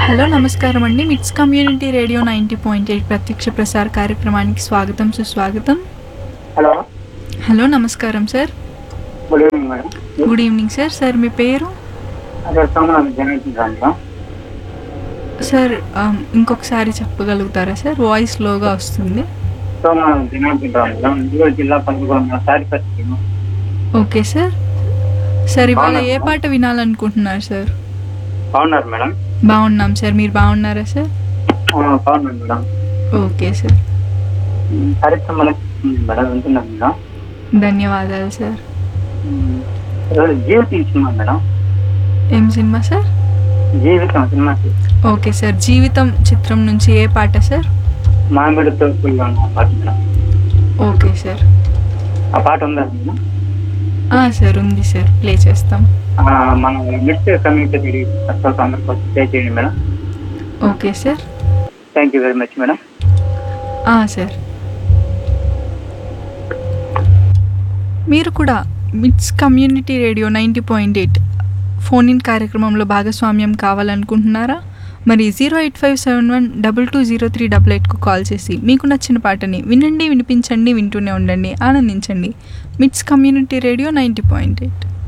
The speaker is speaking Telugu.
హలో నమస్కారం అండి MITS community radio ninety point eight ప్రత్యక్ష ప్రసార కార్యక్రమానికి స్వాగతం సుస్వాగతం హలో హలో నమస్కారం sir good evening madam good evening sir sir మీ పేరు అదే సోమనాథ్ జనరేషన్ మేడం సార్ ఆమ్, ఇంకొకసారి చెప్పగలుగుతారా సార్ వాయిస్ లోగా వస్తుంది సోమనాథ్ జనార్దన్ రావు మేడం నెల్లూరు జిల్లా పండుగ సారిపత్రి ఓకే సార్ సార్ ఇవాళ ఏ బాగున్నాను. పాట వినాలనుకుంటున్నారు సార్ బాగున్నారు మేడం బాగున్నాం సార్ మీరు బాగున్నారా సార్ ఆ, బాగున్నాను మేడం ఓకే సార్ కార్యక్రమం మేడం వింటున్నాను మేడం ధన్యవాదాలు సార్ ఉమ్, ఈరోజు జీవితం సినిమా మేడం ఏం సినిమా సార్ జీవితం సినిమాకి ఓకే సార్ జీవితం చిత్రం నుంచి ఏ పాట సార్ మామిడి తోపుల్లో ఉన్న పాట మేడం ఓకే సార్ ఆ పాట ఉందా మేడం ఆ, సార్ ఉంది సార్ ప్లే చేస్తాం ఆ, మన మిడ్ కమ్యూనిటీ అందరికి పే చేయండి madam okay sir thank you very much madam ఆ, సార్ మీరు కూడా MITS community radio ninety point eight phone in కార్యక్రమంలో భాగస్వామ్యం కావాలనుకుంటున్నారా మరి zero eight five seven one double two zero three double ఎయిట్కు కాల్ చేసి మీకు నచ్చిన పాటని వినండి వినిపించండి వింటూనే ఉండండి ఆనందించండి MITS community radio ninety point eight